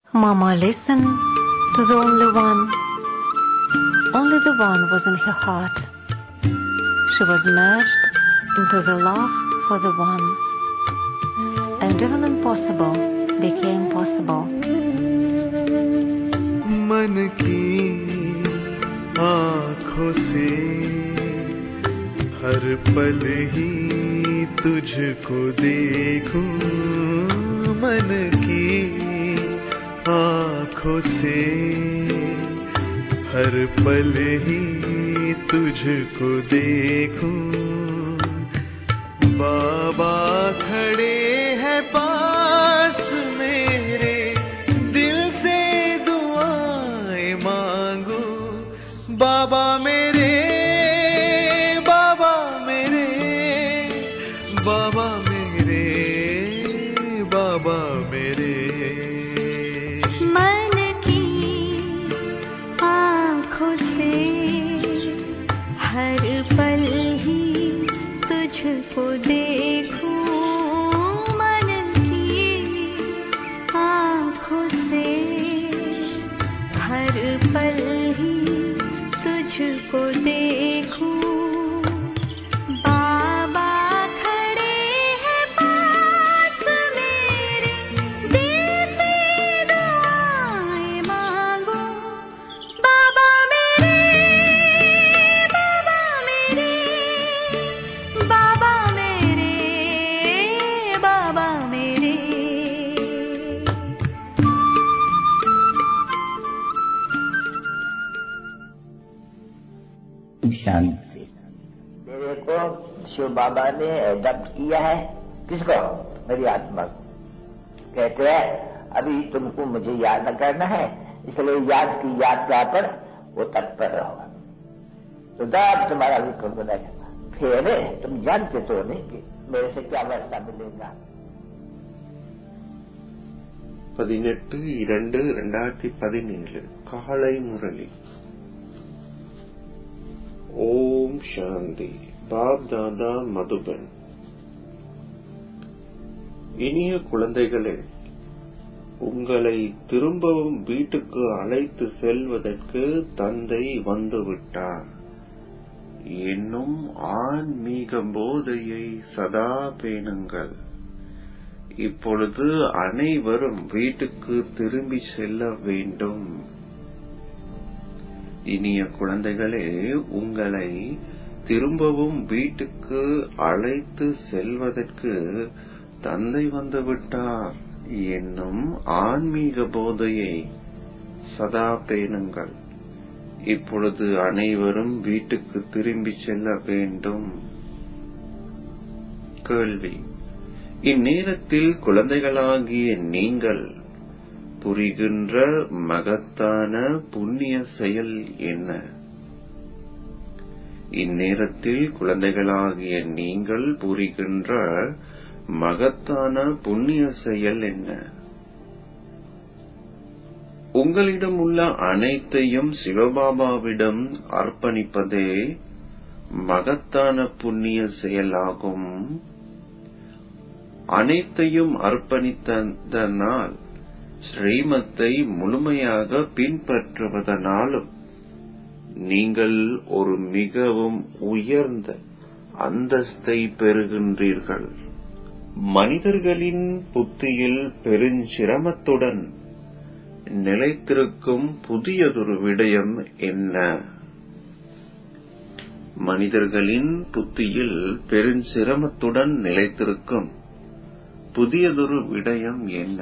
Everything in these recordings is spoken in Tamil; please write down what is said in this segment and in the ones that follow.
Mama listened to the only one. Only the one was in her heart. She was merged into the love for the one. And even impossible became possible. मन की आंखों से हर पल ही तुझको देखूं मन की आंखों से हर पल ही तुझको देखूं बाबा खड़े हैं पास मेरे दिल से दुआएं मांगू बाबा मेरे बाबा मेरे बाबा मेरे बाबा मेरे मन की आँखों से हर पल ही तुझको देखूं मन की आँखों से हर पल ही तुझको देखूं बाबा खड़े हैं पास मेरे दिल से दुआएं मांगो बाबा मेरे बाबा मेरे बाबा मेरे बाबा मेरे शांति मेरे को शिव बाबा ने एडप्ट किया है किसको मेरी आत्मा को कहते हैं अभी तुमको मुझे याद न करना है इसलिए याद की यात्रा पर वो तत्पर रहो तो तब तुम्हारा विक्रम बनेगा फिर तुम जानते तो नहीं कि मेरे से क्या वर्षा मिलेगा பதினெட்டு இரண்டு ரெண்டாயிரத்தி பதினேழு காலை முரளி ஓம் சாந்தி பாப் தாதா மதுபன் இனிய குழந்தைகளே உங்களை திரும்பவும் வீட்டுக்கு அழைத்து செல்வதற்கு தந்தை வந்துவிட்டார் என்னும் ஆன்மீக போதையை சதா பேணுங்கள் இப்பொழுது அனைவரும் வீட்டுக்கு திரும்பி செல்ல வேண்டும் இனிய குழந்தைகளே உங்களை திரும்பவும் வீட்டுக்கு அழைத்து செல்வதற்கு தந்தை வந்துவிட்டார் என்னும் ஆன்மீக போதையை சதா பேணுங்கள் இப்பொழுது அனைவரும் வீட்டுக்கு திரும்பி செல்ல வேண்டும் கேள்வி இந்நேரத்தில் குழந்தைகளாகிய நீங்கள் புரிகின்ற மகத்தான புண்ணிய செயல் என்ன இந்நேரத்தில் குழந்தைகளாகிய நீங்கள் புரிகின்ற மகத்தான புண்ணிய செயல் என்ன உங்களிடம் உள்ள அனைத்தையும் சிவபாபாவிடம் அர்ப்பணிப்பதே மகத்தான புண்ணிய செயலாகும் அனைத்தையும் அர்ப்பணித்ததனால் ஸ்ரீமத்தை முழுமையாக பின்பற்றுவதனாலும் நீங்கள் ஒரு மிகவும் உயர்ந்த அந்தஸ்தை பெறுகின்றீர்கள் மனிதர்களின் புத்தியில் பெருஞ்சிரமத்துடன் நிலைத்திருக்கும் புதியதொரு விடயம் என்ன மனிதர்களின் புத்தியில் பெருஞ்சிரமத்துடன் நிலைத்திருக்கும் புதியதொரு விடயம் என்ன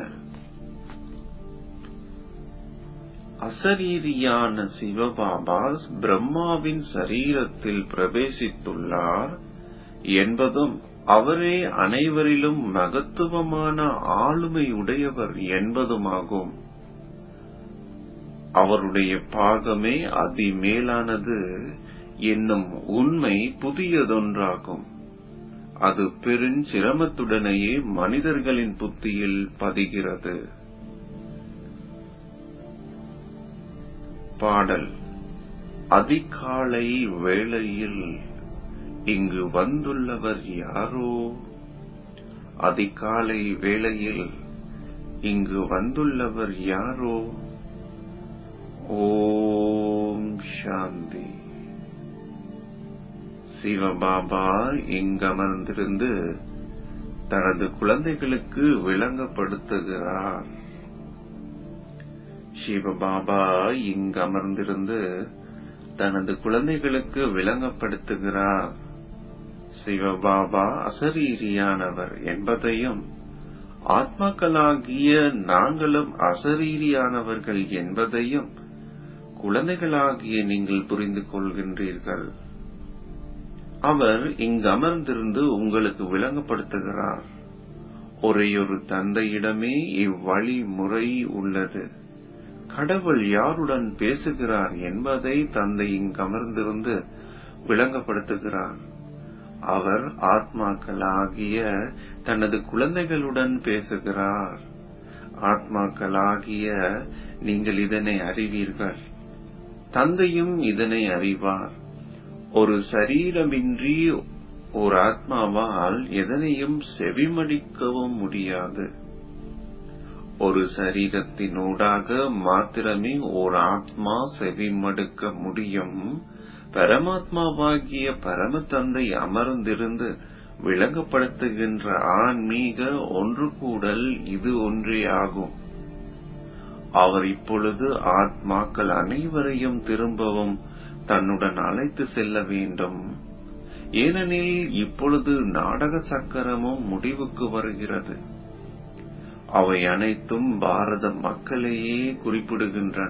அசரீரியான சிவபாபா பிரம்மாவின் சரீரத்தில் பிரவேசித்துள்ளார் என்பதும் அவரே அனைவரிலும் மகத்துவமான ஆளுமை உடையவர் என்பதுமாகும் அவருடைய பாகமே அதிமேலானது என்னும் உண்மை புதியதொன்றாகும் அது பெருஞ்சிரமத்துடனேயே மனிதர்களின் புத்தியில் பதிகிறது பாடல் அதிகாலை வேளையில் இங்கு வந்துள்ளவர் யாரோ அதிகாலை வேளையில் இங்கு வந்துள்ளவர் யாரோ ஓம் சாந்தி சிவபாபா இங்கமர்ந்திருந்து தனது குழந்தைகளுக்கு விளங்கப்படுத்துகிறார் சிவபாபா இங்கமர்ந்திருந்து தனது குழந்தைகளுக்கு விளங்கப்படுத்துகிறார் சிவபாபா அசரீரியானவர் என்பதையும் ஆத்மாக்களாகிய நாங்களும் அசரீரியானவர்கள் என்பதையும் குழந்தைகளாகிய நீங்கள் புரிந்து கொள்கின்றீர்கள் அவர் இங்கு அமர்ந்திருந்து உங்களுக்கு விளங்கப்படுத்துகிறார் ஒரேயொரு தந்தையிடமே இவ்வழிமுறை உள்ளது கடவுள் யாருடன் பேசுகிறார் என்பதை தந்தை இங்கு அமர்ந்திருந்து விளங்கப்படுத்துகிறார் அவர் ஆத்மாக்களாகிய தனது குழந்தைகளுடன் பேசுகிறார் ஆத்மாக்களாகிய நீங்கள் இதனை அறிவீர்கள் தந்தையும் இதனை அறிவார் ஒரு சரீரமின்றி ஒரு ஆத்மாவால் எதனையும் செவிமடிக்கவும் முடியாது ஒரு சரீரத்தினூடாக மாத்திரமே ஓர் ஆத்மா செவிமடுக்க முடியும் பரமாத்மாவாகிய பரம தந்தை அமர்ந்திருந்து விளங்கப்படுத்துகின்ற ஆன்மீக ஒன்று கூடல் இது ஒன்றே ஆகும் அவர் இப்பொழுது ஆத்மாக்கள் அனைவரையும் திரும்பவும் தன்னுடன் அழைத்து செல்ல வேண்டும் ஏனெனில் இப்பொழுது நாடக சக்கரமும் முடிவுக்கு வருகிறது அவை அனைத்தும் பாரத மக்களையே குறிப்பிடுகின்றன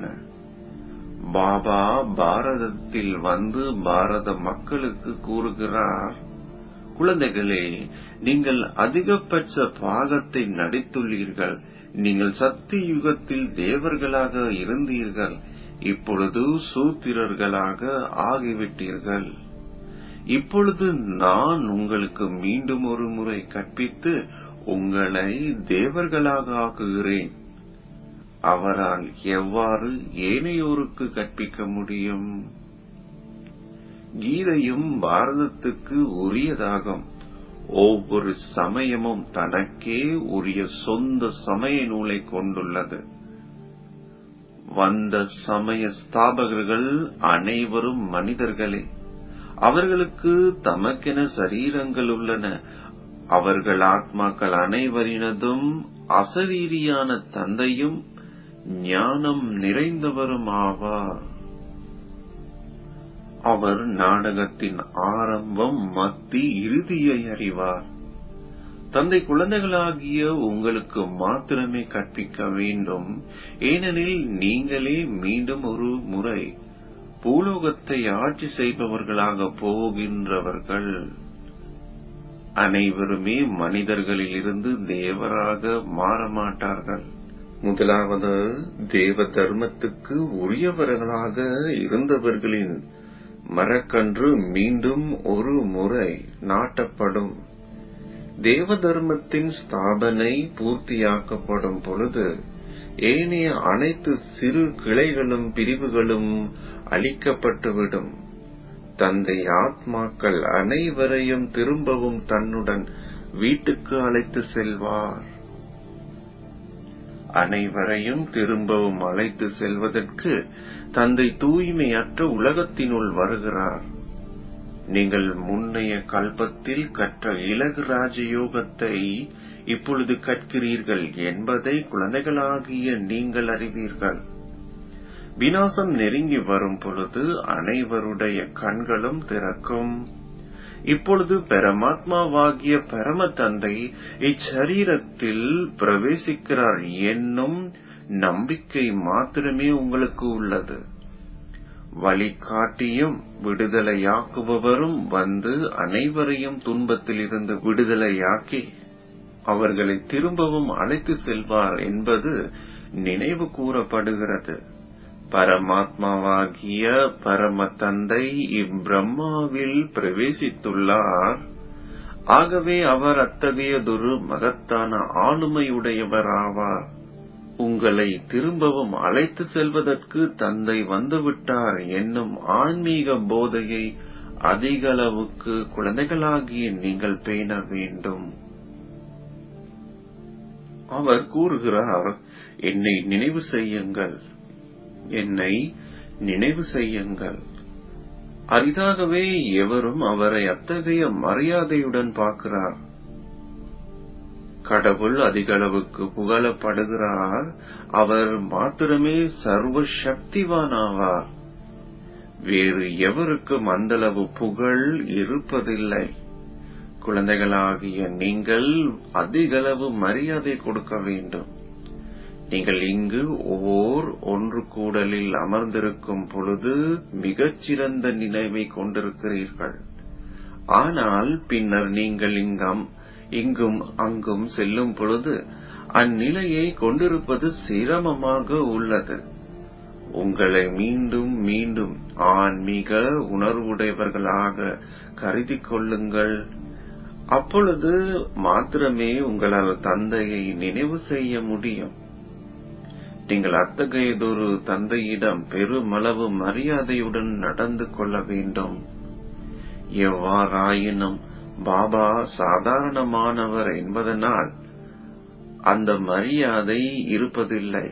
பாபா பாரதத்தில் வந்து பாரத மக்களுக்கு கூறுகிறார் குழந்தைகளே நீங்கள் அதிகபட்ச பாகத்தை நடித்துள்ளீர்கள் நீங்கள் சக்தி யுகத்தில் தேவர்களாக இருந்தீர்கள் இப்பொழுது சூத்திரர்களாக ஆகிவிட்டீர்கள் இப்பொழுது நான் உங்களுக்கு மீண்டும் ஒரு முறை கற்பித்து உங்களை தேவர்களாக ஆக்குகிறேன் அவரால் எவ்வாறு ஏனையோருக்கு கற்பிக்க முடியும் கீதையும் பாரதத்துக்கு உரியதாகும் ஒவ்வொரு சமயமும் தனக்கே உரிய சொந்த சமய நூலை கொண்டுள்ளது வந்த சமய ஸ்தாபகர்கள் அனைவரும் மனிதர்களே அவர்களுக்கு தமக்கென சரீரங்கள் உள்ளன அவர்கள் ஆத்மாக்கள் அனைவரினதும் அசரீரியான தந்தையும் ஞானம் நிறைந்தவரும் ஆவார் அவர் நாடகத்தின் ஆரம்பம் மத்தி இறுதியை அறிவார் தந்தை குழந்தைகளாகிய உங்களுக்கு மாத்திரமே கற்பிக்க வேண்டும் ஏனெனில் நீங்களே மீண்டும் ஒரு முறை பூலோகத்தை ஆட்சி செய்பவர்களாக போகின்றவர்கள் அனைவருமே மனிதர்களில் இருந்து தேவராக மாற மாட்டார்கள் முதலாவது தேவ தர்மத்துக்கு உரியவர்களாக இருந்தவர்களின் மரக்கன்று மீண்டும் ஒரு முறை நாட்டப்படும் தேவ தர்மத்தின் ஸ்தாபனை பூர்த்தியாக்கப்படும் பொழுது ஏனைய அனைத்து சிறு கிளைகளும் பிரிவுகளும் அழிக்கப்பட்டுவிடும் தந்தை ஆத்மாக்கள் அனைவரையும் திரும்பவும் தன்னுடன் வீட்டுக்கு அழைத்து செல்வார் அனைவரையும் திரும்பவும் அழைத்து செல்வதற்கு தந்தை தூய்மையற்ற உலகத்தினுள் வருகிறார் நீங்கள் முன்னைய கல்பத்தில் கற்ற இலகு ராஜயோகத்தை இப்பொழுது கற்கிறீர்கள் என்பதை குழந்தைகளாகிய நீங்கள் அறிவீர்கள் வினாசம் நெருங்கி வரும் பொழுது அனைவருடைய கண்களும் திறக்கும் இப்பொழுது பரமாத்மாவாகிய பரம தந்தை இச்சரீரத்தில் பிரவேசிக்கிறார் என்னும் நம்பிக்கை மாத்திரமே உங்களுக்கு உள்ளது வழிகாட்டியும் விடுதலையாக்குபவரும் வந்து அனைவரையும் துன்பத்தில் இருந்து விடுதலையாக்கி அவர்களை திரும்பவும் அழைத்து செல்வார் என்பது நினைவு கூறப்படுகிறது பரமாத்மாவாகிய பரம தந்தை இப்பிரம்மாவில் பிரவேசித்துள்ளார் ஆகவே அவர் அத்தகையதொரு மகத்தான ஆளுமையுடையவராவார் உங்களை திரும்பவும் அழைத்து செல்வதற்கு தந்தை வந்துவிட்டார் என்னும் ஆன்மீக போதையை அதிக அளவுக்கு குழந்தைகளாகிய நீங்கள் பேண வேண்டும் அவர் கூறுகிறார் என்னை நினைவு செய்யுங்கள் என்னை நினைவு செய்யுங்கள் அரிதாகவே எவரும் அவரை அத்தகைய மரியாதையுடன் பார்க்கிறார் கடவுள் அதிகளவுக்கு புகழப்படுகிறார் அவர் மாத்திரமே சர்வ சக்திவானாவார் வேறு எவருக்கும் அந்தளவு புகழ் இருப்பதில்லை குழந்தைகளாகிய நீங்கள் அதிகளவு மரியாதை கொடுக்க வேண்டும் நீங்கள் இங்கு ஓர் ஒன்று கூடலில் அமர்ந்திருக்கும் பொழுது மிகச்சிறந்த நினைவை கொண்டிருக்கிறீர்கள் ஆனால் பின்னர் நீங்கள் இங்கம் இங்கும் அங்கும் செல்லும் பொழுது அந்நிலையை கொண்டிருப்பது சிரமமாக உள்ளது உங்களை மீண்டும் மீண்டும் ஆன்மீக உணர்வுடையவர்களாக கருதி கொள்ளுங்கள் அப்பொழுது மாத்திரமே உங்களால் தந்தையை நினைவு செய்ய முடியும் நீங்கள் அத்தகையதொரு தந்தையிடம் பெருமளவு மரியாதையுடன் நடந்து கொள்ள வேண்டும் எவ்வாறாயினும் பாபா சாதாரணமானவர் என்பதனால் அந்த மரியாதை இருப்பதில்லை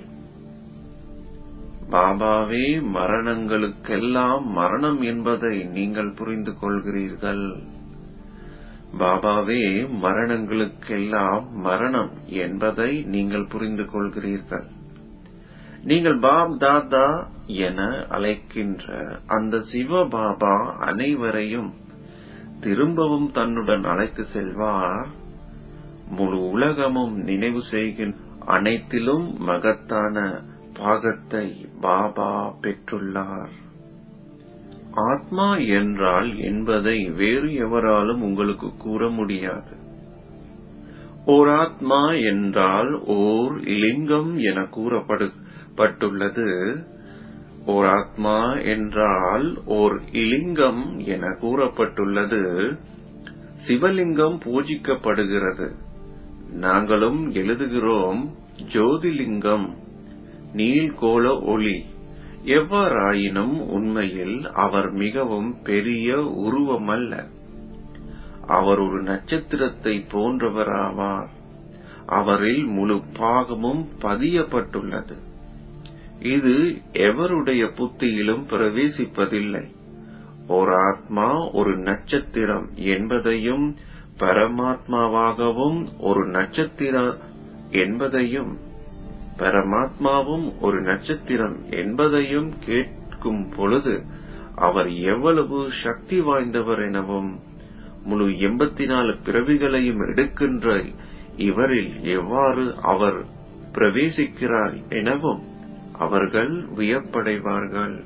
பாபாவே மரணங்களுக்கெல்லாம் மரணம் என்பதை நீங்கள் புரிந்து கொள்கிறீர்கள் பாபாவே மரணங்களுக்கெல்லாம் மரணம் என்பதை நீங்கள் புரிந்து கொள்கிறீர்கள் நீங்கள் பாப் தாதா என அழைக்கின்ற அந்த சிவ பாபா அனைவரையும் திரும்பவும் தன்னுடன் அழைத்து செல்வார் முழு உலகமும் நினைவு செய்கின்ற அனைத்திலும் மகத்தான பாகத்தை பாபா பெற்றுள்ளார் ஆத்மா என்றால் என்பதை வேறு எவராலும் உங்களுக்கு கூற முடியாது ஓர் ஆத்மா என்றால் ஓர் லிங்கம் என கூறப்பட்டுள்ளது ஓர் ஆத்மா என்றால் ஓர் இலிங்கம் என கூறப்பட்டுள்ளது சிவலிங்கம் பூஜிக்கப்படுகிறது நாங்களும் எழுதுகிறோம் ஜோதிலிங்கம் நீள்கோள ஒளி எவ்வாறாயினும் உண்மையில் அவர் மிகவும் பெரிய உருவமல்ல அவர் ஒரு நட்சத்திரத்தை போன்றவராவார் அவரில் முழு பாகமும் பதியப்பட்டுள்ளது இது எவருடைய புத்தியிலும் பிரவேசிப்பதில்லை ஒரு ஆத்மா ஒரு நட்சத்திரம் என்பதையும் பரமாத்மாவாகவும் ஒரு நட்சத்திரம் என்பதையும் பரமாத்மாவும் ஒரு நட்சத்திரம் என்பதையும் கேட்கும் பொழுது அவர் எவ்வளவு சக்தி வாய்ந்தவர் எனவும் முழு எண்பத்தி நாலு பிறவிகளையும் எடுக்கின்ற இவரில் எவ்வாறு அவர் பிரவேசிக்கிறார் எனவும் அவர்கள் வியப்படைவார்கள்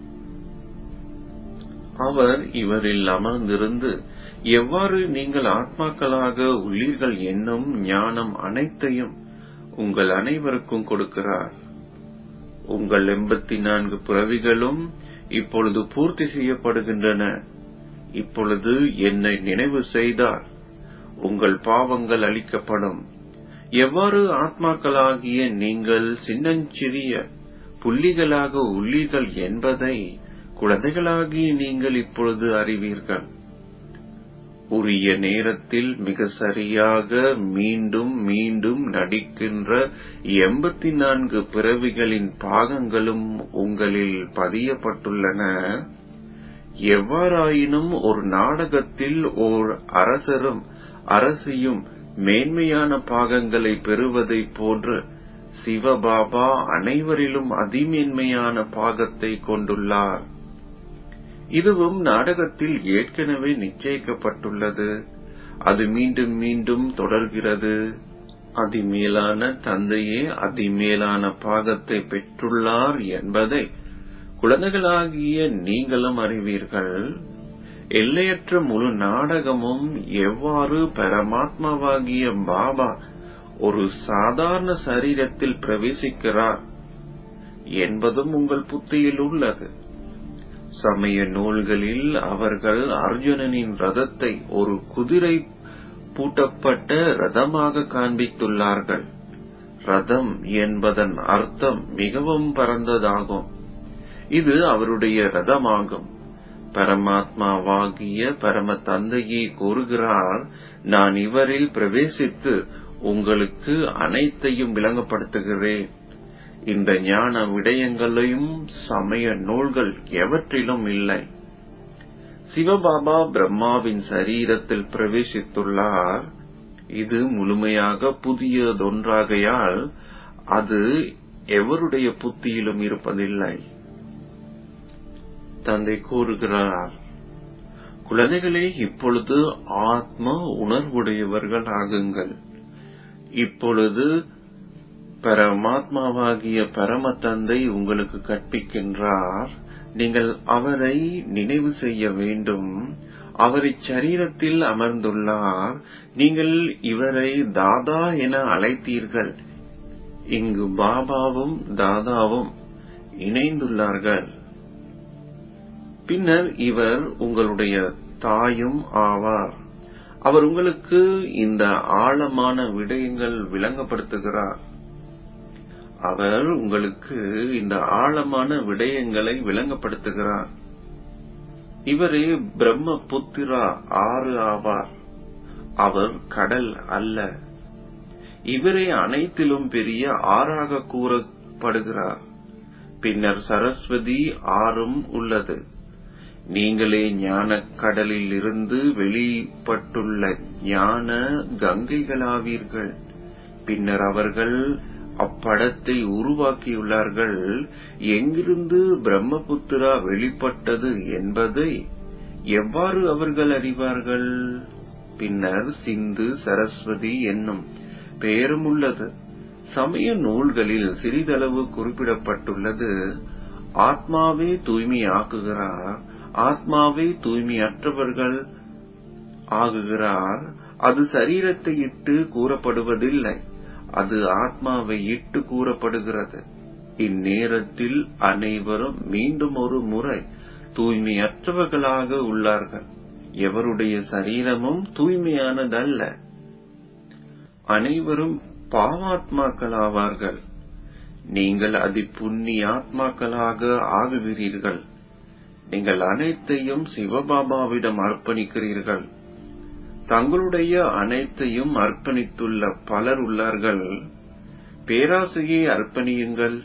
அவர் இவரில் அமர்ந்திருந்து எவ்வாறு நீங்கள் ஆத்மாக்களாக உள்ளீர்கள் என்னும் ஞானம் அனைத்தையும் உங்கள் அனைவருக்கும் கொடுக்கிறார் உங்கள் எண்பத்தி நான்கு பிறவிகளும் இப்பொழுது பூர்த்தி செய்யப்படுகின்றன இப்பொழுது என்னை நினைவு செய்தால் உங்கள் பாவங்கள் அளிக்கப்படும் எவ்வாறு ஆத்மாக்களாகிய நீங்கள் சின்னஞ்சிறிய புள்ளிகளாக உள்ளீர்கள் என்பதை குழந்தைகளாகிய நீங்கள் இப்பொழுது அறிவீர்கள் உரிய நேரத்தில் மிக சரியாக மீண்டும் மீண்டும் நடிக்கின்ற எண்பத்தி நான்கு பிறவிகளின் பாகங்களும் உங்களில் பதியப்பட்டுள்ளன எவ்வாறாயினும் ஒரு நாடகத்தில் ஓர் அரசரும் அரசியும் மேன்மையான பாகங்களை பெறுவதைப் போன்று சிவபாபா அனைவரிலும் அதிமேன்மையான பாகத்தை கொண்டுள்ளார் இதுவும் நாடகத்தில் ஏற்கனவே நிச்சயிக்கப்பட்டுள்ளது அது மீண்டும் மீண்டும் தொடர்கிறது அதிமேலான தந்தையே அதிமேலான பாகத்தை பெற்றுள்ளார் என்பதை குழந்தைகளாகிய நீங்களும் அறிவீர்கள் எல்லையற்ற முழு நாடகமும் எவ்வாறு பரமாத்மாவாகிய பாபா ஒரு சாதாரண சரீரத்தில் பிரவேசிக்கிறார் என்பதும் உங்கள் புத்தியில் உள்ளது சமய நூல்களில் அவர்கள் அர்ஜுனனின் ரதத்தை ஒரு குதிரை பூட்டப்பட்ட ரதமாக காண்பித்துள்ளார்கள் ரதம் என்பதன் அர்த்தம் மிகவும் பரந்ததாகும் இது அவருடைய ரதமாகும் பரமாத்மாவாகிய பரம தந்தையே கூறுகிறார் நான் இவரில் பிரவேசித்து உங்களுக்கு அனைத்தையும் விளங்கப்படுத்துகிறேன் இந்த ஞான விடயங்களையும் சமய நூல்கள் எவற்றிலும் இல்லை சிவபாபா பிரம்மாவின் சரீரத்தில் பிரவேசித்துள்ளார் இது முழுமையாக புதியதொன்றாகையால் அது எவருடைய புத்தியிலும் இருப்பதில்லை தந்தை கூறுகிறார் குழந்தைகளே இப்பொழுது ஆத்ம உணர்வுடையவர்கள் ஆகுங்கள் இப்பொழுது பரமாத்மாவாகிய பரம தந்தை உங்களுக்கு கற்பிக்கின்றார் நீங்கள் அவரை நினைவு செய்ய வேண்டும் அவர் இச்சரீரத்தில் அமர்ந்துள்ளார் நீங்கள் இவரை தாதா என அழைத்தீர்கள் இங்கு பாபாவும் தாதாவும் இணைந்துள்ளார்கள் பின்னர் இவர் உங்களுடைய தாயும் ஆவார் அவர் உங்களுக்கு இந்த ஆழமான விடயங்கள் விளங்கப்படுத்துகிறார் அவர் உங்களுக்கு இந்த ஆழமான விடயங்களை விளங்கப்படுத்துகிறார் இவரே பிரம்ம புத்திரா ஆறு ஆவார் அவர் கடல் அல்ல இவரே அனைத்திலும் பெரிய ஆறாக கூறப்படுகிறார் பின்னர் சரஸ்வதி ஆறும் உள்ளது நீங்களே ஞான கடலில் இருந்து வெளிப்பட்டுள்ள ஞான கங்கைகளாவீர்கள் பின்னர் அவர்கள் அப்படத்தை உருவாக்கியுள்ளார்கள் எங்கிருந்து பிரம்மபுத்திரா வெளிப்பட்டது என்பதை எவ்வாறு அவர்கள் அறிவார்கள் பின்னர் சிந்து சரஸ்வதி என்னும் பெயரும் உள்ளது சமய நூல்களில் சிறிதளவு குறிப்பிடப்பட்டுள்ளது ஆத்மாவே தூய்மையாக்குகிறார் ஆத்மாவே தூய்மையற்றவர்கள் ஆகுகிறார் அது சரீரத்தை இட்டு கூறப்படுவதில்லை அது ஆத்மாவை இட்டு கூறப்படுகிறது இந்நேரத்தில் அனைவரும் மீண்டும் ஒரு முறை தூய்மையற்றவர்களாக உள்ளார்கள் எவருடைய சரீரமும் தூய்மையானதல்ல அனைவரும் பாவாத்மாக்களாவார்கள் நீங்கள் அதி புண்ணியாத்மாக்களாக ஆகுகிறீர்கள் நீங்கள் அனைத்தையும் சிவபாபாவிடம் அர்ப்பணிக்கிறீர்கள் தங்களுடைய அனைத்தையும் அர்ப்பணித்துள்ள பலர் உள்ளார்கள் பேராசையை அர்ப்பணியுங்கள்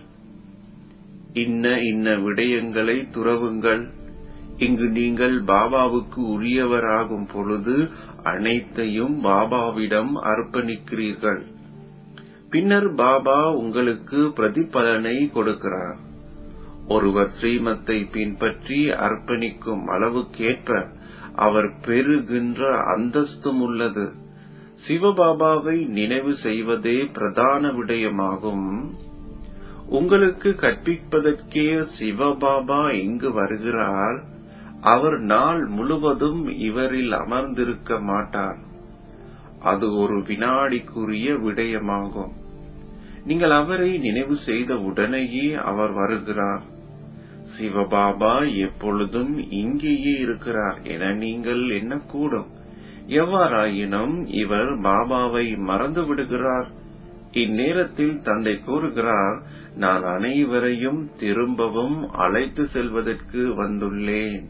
இன்ன இன்ன விடயங்களை துறவுங்கள் இங்கு நீங்கள் பாபாவுக்கு உரியவராகும் பொழுது அனைத்தையும் பாபாவிடம் அர்ப்பணிக்கிறீர்கள் பின்னர் பாபா உங்களுக்கு பிரதிபலனை கொடுக்கிறார் ஒருவர் ஸ்ரீமத்தை பின்பற்றி அர்ப்பணிக்கும் அளவுக்கேற்ப அவர் பெறுகின்ற அந்தஸ்தும் உள்ளது சிவபாபாவை நினைவு செய்வதே பிரதான விடயமாகும் உங்களுக்கு கற்பிப்பதற்கே சிவபாபா இங்கு வருகிறார் அவர் நாள் முழுவதும் இவரில் அமர்ந்திருக்க மாட்டார் அது ஒரு வினாடிக்குரிய விடயமாகும் நீங்கள் அவரை நினைவு செய்த உடனேயே அவர் வருகிறார் சிவபாபா எப்பொழுதும் இங்கேயே இருக்கிறார் என நீங்கள் எண்ணக்கூடும் எவ்வாறாயினும் இவர் பாபாவை மறந்து விடுகிறார் இந்நேரத்தில் தந்தை கூறுகிறார் நான் அனைவரையும் திரும்பவும் அழைத்து செல்வதற்கு வந்துள்ளேன்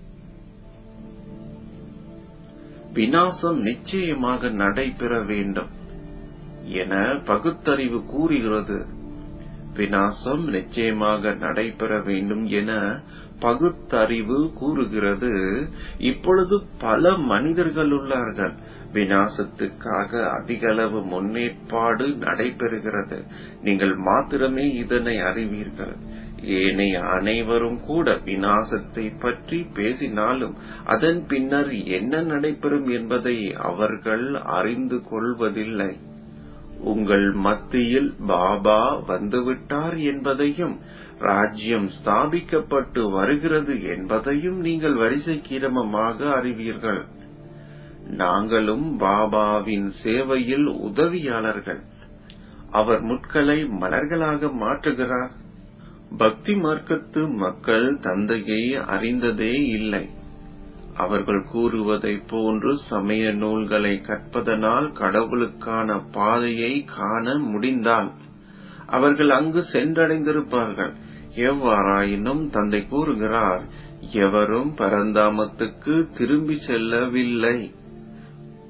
வினாசம் நிச்சயமாக நடைபெற வேண்டும் என பகுத்தறிவு கூறுகிறது வினாசம் நிச்சயமாக நடைபெற வேண்டும் என பகுத்தறிவு கூறுகிறது இப்பொழுது பல மனிதர்கள் உள்ளார்கள் வினாசத்துக்காக அதிகளவு முன்னேற்பாடு நடைபெறுகிறது நீங்கள் மாத்திரமே இதனை அறிவீர்கள் ஏனைய அனைவரும் கூட வினாசத்தை பற்றி பேசினாலும் அதன் பின்னர் என்ன நடைபெறும் என்பதை அவர்கள் அறிந்து கொள்வதில்லை உங்கள் மத்தியில் பாபா வந்துவிட்டார் என்பதையும் ராஜ்யம் ஸ்தாபிக்கப்பட்டு வருகிறது என்பதையும் நீங்கள் வரிசை கிரமமாக அறிவீர்கள் நாங்களும் பாபாவின் சேவையில் உதவியாளர்கள் அவர் முட்களை மலர்களாக மாற்றுகிறார் பக்தி மார்க்கத்து மக்கள் தந்தையை அறிந்ததே இல்லை அவர்கள் கூறுவதைப் போன்று சமய நூல்களை கற்பதனால் கடவுளுக்கான பாதையை காண முடிந்தால் அவர்கள் அங்கு சென்றடைந்திருப்பார்கள் எவ்வாறாயினும் தந்தை கூறுகிறார் எவரும் பரந்தாமத்துக்கு திரும்பி செல்லவில்லை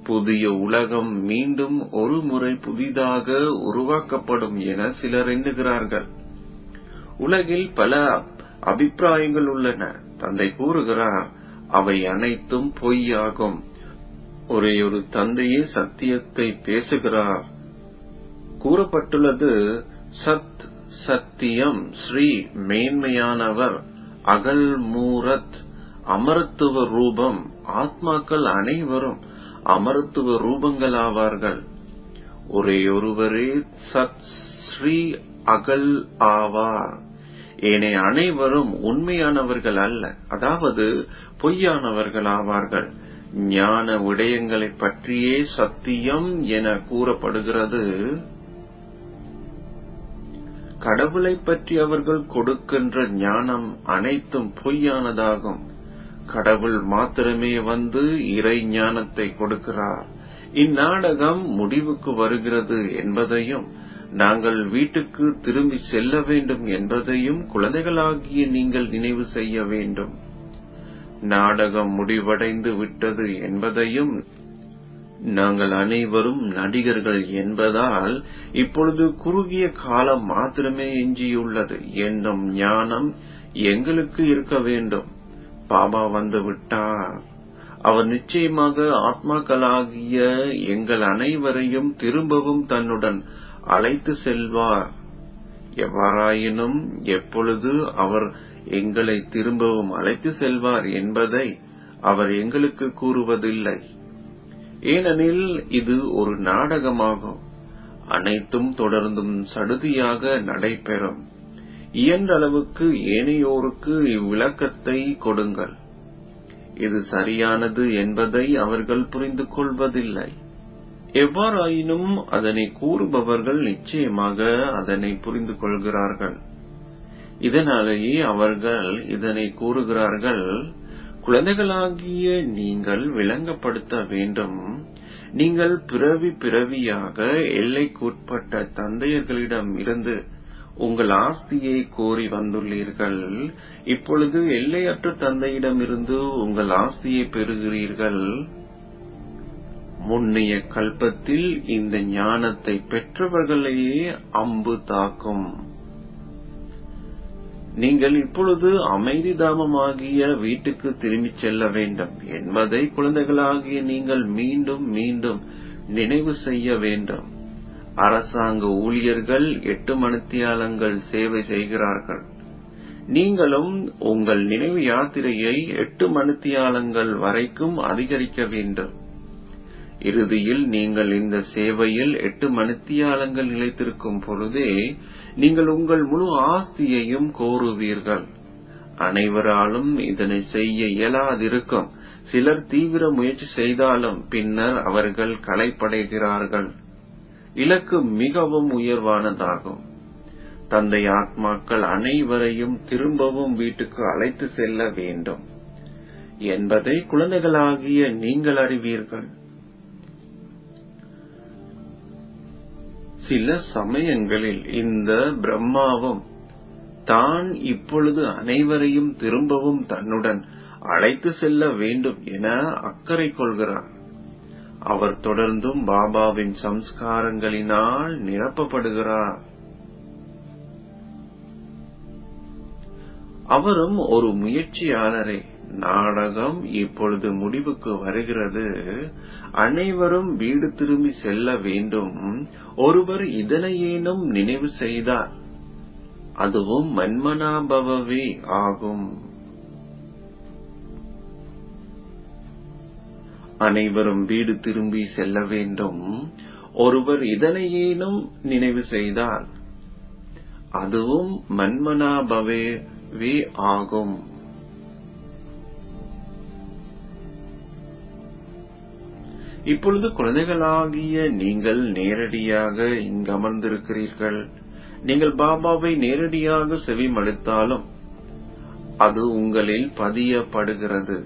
புதிய உலகம் மீண்டும் ஒரு முறை புதிதாக உருவாக்கப்படும் என சிலர் எண்ணுகிறார்கள் உலகில் பல அபிப்பிராயங்கள் உள்ளன தந்தை கூறுகிறார் அவை அனைத்தும் பொய்யாகும் ஒரே ஒரு தந்தையே சத்தியத்தை பேசுகிறார் கூறப்பட்டுள்ளது சத் சத்தியம் ஸ்ரீ மேன்மையானவர் அகல் மூரத் அமரத்துவ ரூபம் ஆத்மாக்கள் அனைவரும் அமரத்துவ ரூபங்களாவார்கள் ஒரே ஒருவரே சத் ஸ்ரீ அகல் ஆவார் ஏனைய அனைவரும் உண்மையானவர்கள் அல்ல அதாவது பொய்யானவர்கள் ஆவார்கள் ஞான விடயங்களை பற்றியே சத்தியம் என கூறப்படுகிறது கடவுளை பற்றி அவர்கள் கொடுக்கின்ற ஞானம் அனைத்தும் பொய்யானதாகும் கடவுள் மாத்திரமே வந்து இறை ஞானத்தை கொடுக்கிறார் இந்நாடகம் முடிவுக்கு வருகிறது என்பதையும் நாங்கள் வீட்டுக்கு திரும்பி செல்ல வேண்டும் என்பதையும் குழந்தைகளாகிய நீங்கள் நினைவு செய்ய வேண்டும் நாடகம் முடிவடைந்து விட்டது என்பதையும் நாங்கள் அனைவரும் நடிகர்கள் என்பதால் இப்பொழுது குறுகிய காலம் மாத்திரமே எஞ்சியுள்ளது என்னும் ஞானம் எங்களுக்கு இருக்க வேண்டும் பாபா வந்து விட்டார் அவர் நிச்சயமாக ஆத்மாக்களாகிய எங்கள் அனைவரையும் திரும்பவும் தன்னுடன் அழைத்து செல்வார் எவ்வாறாயினும் எப்பொழுது அவர் எங்களை திரும்பவும் அழைத்து செல்வார் என்பதை அவர் எங்களுக்கு கூறுவதில்லை ஏனெனில் இது ஒரு நாடகமாகும் அனைத்தும் தொடர்ந்தும் சடுதியாக நடைபெறும் இயன்ற அளவுக்கு ஏனையோருக்கு இவ்விளக்கத்தை கொடுங்கள் இது சரியானது என்பதை அவர்கள் புரிந்து கொள்வதில்லை எவ்வாறாயினும் அதனை கூறுபவர்கள் நிச்சயமாக அதனை புரிந்து கொள்கிறார்கள் இதனாலேயே அவர்கள் இதனை கூறுகிறார்கள் குழந்தைகளாகிய நீங்கள் விளங்கப்படுத்த வேண்டும் நீங்கள் பிறவி பிறவியாக எல்லைக்குட்பட்ட தந்தையர்களிடம் இருந்து உங்கள் ஆஸ்தியை கோரி வந்துள்ளீர்கள் இப்பொழுது எல்லையற்ற தந்தையிடமிருந்து உங்கள் ஆஸ்தியை பெறுகிறீர்கள் முன்னைய கல்பத்தில் இந்த ஞானத்தை பெற்றவர்களையே அம்பு தாக்கும் நீங்கள் இப்பொழுது அமைதி தாமமாகிய வீட்டுக்கு திரும்பிச் செல்ல வேண்டும் என்பதை குழந்தைகளாகிய நீங்கள் மீண்டும் மீண்டும் நினைவு செய்ய வேண்டும் அரசாங்க ஊழியர்கள் எட்டு மணித்தியாலங்கள் சேவை செய்கிறார்கள் நீங்களும் உங்கள் நினைவு யாத்திரையை எட்டு மணித்தியாலங்கள் வரைக்கும் அதிகரிக்க வேண்டும் இறுதியில் நீங்கள் இந்த சேவையில் எட்டு மணித்தியாலங்கள் நிலைத்திருக்கும் பொழுதே நீங்கள் உங்கள் முழு ஆஸ்தியையும் கோருவீர்கள் அனைவராலும் இதனை செய்ய இயலாதிருக்கும் சிலர் தீவிர முயற்சி செய்தாலும் பின்னர் அவர்கள் களைப்படைகிறார்கள் இலக்கு மிகவும் உயர்வானதாகும் தந்தை ஆத்மாக்கள் அனைவரையும் திரும்பவும் வீட்டுக்கு அழைத்து செல்ல வேண்டும் என்பதை குழந்தைகளாகிய நீங்கள் அறிவீர்கள் சில சமயங்களில் இந்த பிரம்மாவும் தான் இப்பொழுது அனைவரையும் திரும்பவும் தன்னுடன் அழைத்து செல்ல வேண்டும் என அக்கறை கொள்கிறார் அவர் தொடர்ந்தும் பாபாவின் சம்ஸ்காரங்களினால் நிரப்பப்படுகிறார் அவரும் ஒரு முயற்சியாளரே நாடகம் இப்பொழுது முடிவுக்கு வருகிறது அனைவரும் வீடு திரும்பி செல்ல வேண்டும் ஒருவர் இதனையேனும் நினைவு செய்தார் அதுவும் மன்மனாபவவே ஆகும் அனைவரும் வீடு திரும்பி செல்ல வேண்டும் ஒருவர் இதனையேனும் நினைவு செய்தால் அதுவும் மன்மனாபவே ஆகும் இப்பொழுது குழந்தைகளாகிய நீங்கள் நேரடியாக இங்கு அமர்ந்திருக்கிறீர்கள் நீங்கள் பாபாவை நேரடியாக செவிமடுத்தாலும் அது உங்களில் பதியப்படுகிறது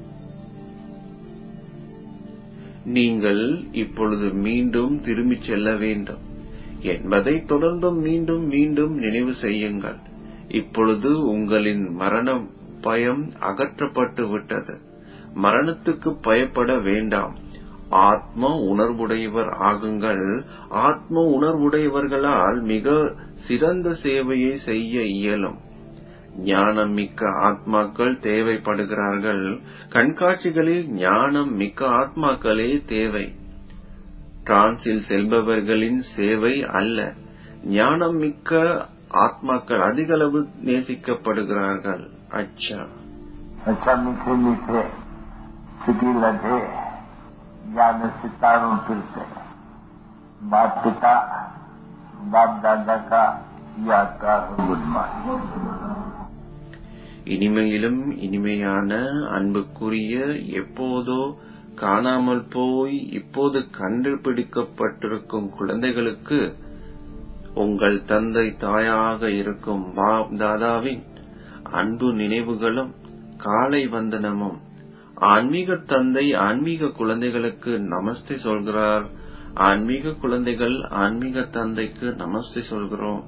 நீங்கள் இப்பொழுது மீண்டும் திரும்பிச் செல்ல வேண்டும் என்பதை தொடர்ந்தும் மீண்டும் மீண்டும் நினைவு செய்யுங்கள் இப்பொழுது உங்களின் மரண பயம் அகற்றப்பட்டு விட்டது மரணத்துக்கு பயப்பட வேண்டாம் ஆத்ம உணர்வுடையவர் ஆகுங்கள் ஆத்ம உணர்வுடையவர்களால் மிக சிறந்த சேவையை செய்ய இயலும் ஞானம் மிக்க ஆத்மாக்கள் தேவைப்படுகிறார்கள் கண்காட்சிகளில் ஞானம் மிக்க ஆத்மாக்களே தேவை டிரான்ஸில் செல்பவர்களின் சேவை அல்ல ஞானம் மிக்க ஆத்மாக்கள் அதிகளவு நேசிக்கப்படுகிறார்கள் அச்சா अच्छा मीठे मीठे सिटी लगे या में सितारों फिरते माता पिता बाप दादा का याद का गुड मॉर्निंग இனிமையிலும் இனிமையான அன்புக்குரிய எப்போதோ காணாமல் போய் இப்போது கண்டுபிடிக்கப்பட்டிருக்கும் குழந்தைகளுக்கு உங்கள் தந்தை தாயாக இருக்கும் பாப் தாதாவின் அன்பு நினைவுகளும் காலை வந்தனமும் ஆன்மீக தந்தை ஆன்மீக குழந்தைகளுக்கு நமஸ்தே சொல்கிறார் ஆன்மீக குழந்தைகள் ஆன்மீக தந்தைக்கு நமஸ்தே சொல்கிறோம்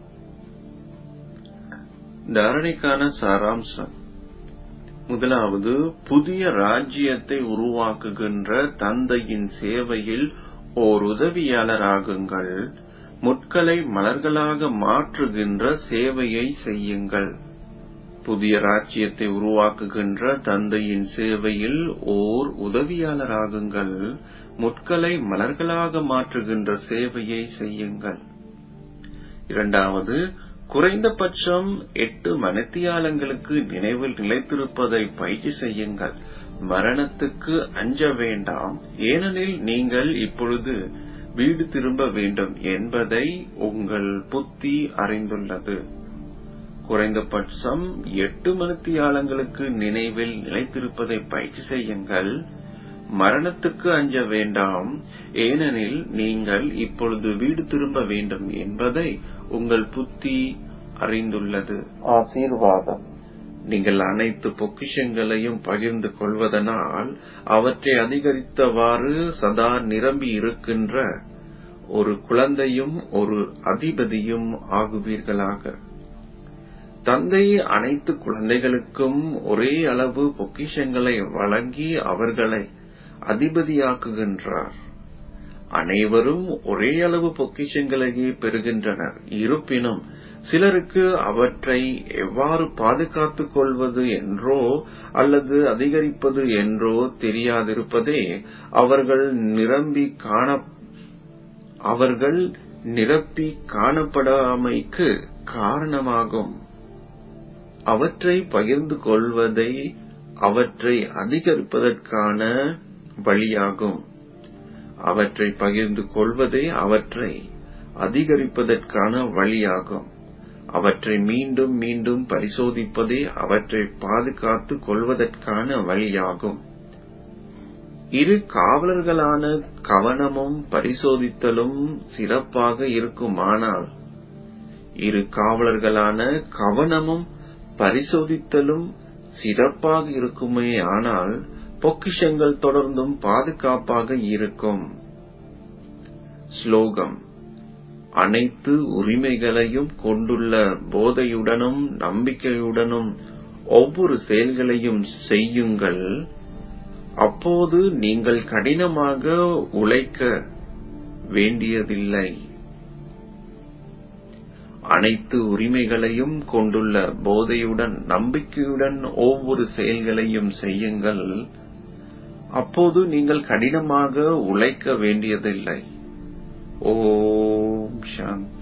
தாரணைக்கான சாராம்சம் முதலாவது புதிய ராஜ்யத்தை உருவாக்குகின்ற தந்தையின் சேவையில் ஓர் உதவியாளராகுங்கள் முட்களை மலர்களாக மாற்றுகின்ற சேவையை செய்யுங்கள் புதிய ராஜ்யத்தை உருவாக்குகின்ற தந்தையின் சேவையில் ஓர் உதவியாளராகுங்கள் முட்களை மலர்களாக மாற்றுகின்ற சேவையை செய்யுங்கள் இரண்டாவது குறைந்தபட்சம் எட்டு மனத்தியாலங்களுக்கு நினைவில் நிலைத்திருப்பதை பயிற்சி செய்யுங்கள் மரணத்துக்கு அஞ்ச வேண்டாம் ஏனெனில் நீங்கள் இப்பொழுது வீடு திரும்ப வேண்டும் என்பதை உங்கள் புத்தி அறிந்துள்ளது குறைந்தபட்சம் எட்டு மணித்தியாலங்களுக்கு நினைவில் நிலைத்திருப்பதை பயிற்சி செய்யுங்கள் மரணத்துக்கு அஞ்ச வேண்டாம் ஏனெனில் நீங்கள் இப்பொழுது வீடு திரும்ப வேண்டும் என்பதை உங்கள் புத்தி அறிந்துள்ளது ஆசீர்வாதம் நீங்கள் அனைத்து பொக்கிஷங்களையும் பகிர்ந்து கொள்வதனால் அவற்றை அதிகரித்தவாறு சதா நிரம்பி இருக்கின்ற ஒரு குழந்தையும் ஒரு அதிபதியும் ஆகுவீர்களாக தந்தை அனைத்து குழந்தைகளுக்கும் ஒரே அளவு பொக்கிஷங்களை வழங்கி அவர்களை அதிபதியாக்குகின்றார் அனைவரும் ஒரே அளவு பொக்கிஷங்களையே பெறுகின்றனர் இருப்பினும் சிலருக்கு அவற்றை எவ்வாறு பாதுகாத்துக் கொள்வது என்றோ அல்லது அதிகரிப்பது என்றோ தெரியாதிருப்பதே அவர்கள் நிரம்பி காண அவர்கள் நிரப்பி காணப்படாமைக்கு காரணமாகும் அவற்றை பகிர்ந்து கொள்வதை அவற்றை அதிகரிப்பதற்கான வழியாகும் அவற்றை பகிர்ந்து கொள்வதே அவற்றை அதிகரிப்பதற்கான வழியாகும் அவற்றை மீண்டும் மீண்டும் பரிசோதிப்பதே அவற்றை பாதுகாத்துக் கொள்வதற்கான வழியாகும் இரு காவலர்களான கவனமும் பரிசோதித்தலும் சிறப்பாக இருக்குமானால் இரு காவலர்களான கவனமும் பரிசோதித்தலும் சிறப்பாக இருக்குமே ஆனால் பொக்கிஷங்கள் தொடர்ந்தும் பாதுகாப்பாக இருக்கும் ஸ்லோகம் அனைத்து உரிமைகளையும் கொண்டுள்ள போதையுடனும் நம்பிக்கையுடனும் ஒவ்வொரு செயல்களையும் செய்யுங்கள் அப்போது நீங்கள் கடினமாக உழைக்க வேண்டியதில்லை அனைத்து உரிமைகளையும் கொண்டுள்ள போதையுடன் நம்பிக்கையுடன் ஒவ்வொரு செயல்களையும் செய்யுங்கள் அப்போது நீங்கள் கடினமாக உழைக்க வேண்டியதில்லை ஓம் சாந்தி